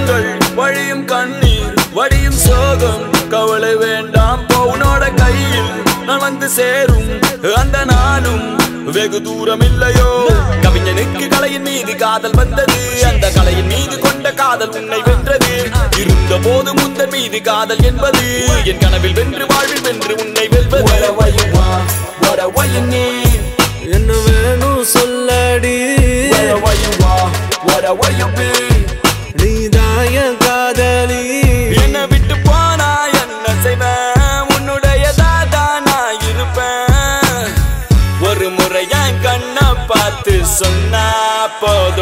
காயங்கள் வழியும் கண்ணீர் வடியும் சோகம் கவலை வேண்டாம் பவுனோட கையில் நான் வந்து சேரும் அந்த நாளும் வெகு தூரம் இல்லையோ கவிஞனுக்கு கலையின் மீது காதல் வந்தது அந்த கலையின் மீது கொண்ட காதல் உன்னை வென்றது இருந்த போது முந்தன் மீது காதல் என்பது என் கனவில் வென்று வாழ்வில் வென்று உன்னை வெல்வது What a way you need என்ன வேணும் சொல்லடி Where you are What a way you be நீதாய காதலி என்னை விட்டு போனா என்ன செய்வேன் உன்னுடையதா தான் நான் இருப்பேன் ஒரு முறை என் கண்ணை பார்த்து சொன்னா போதும்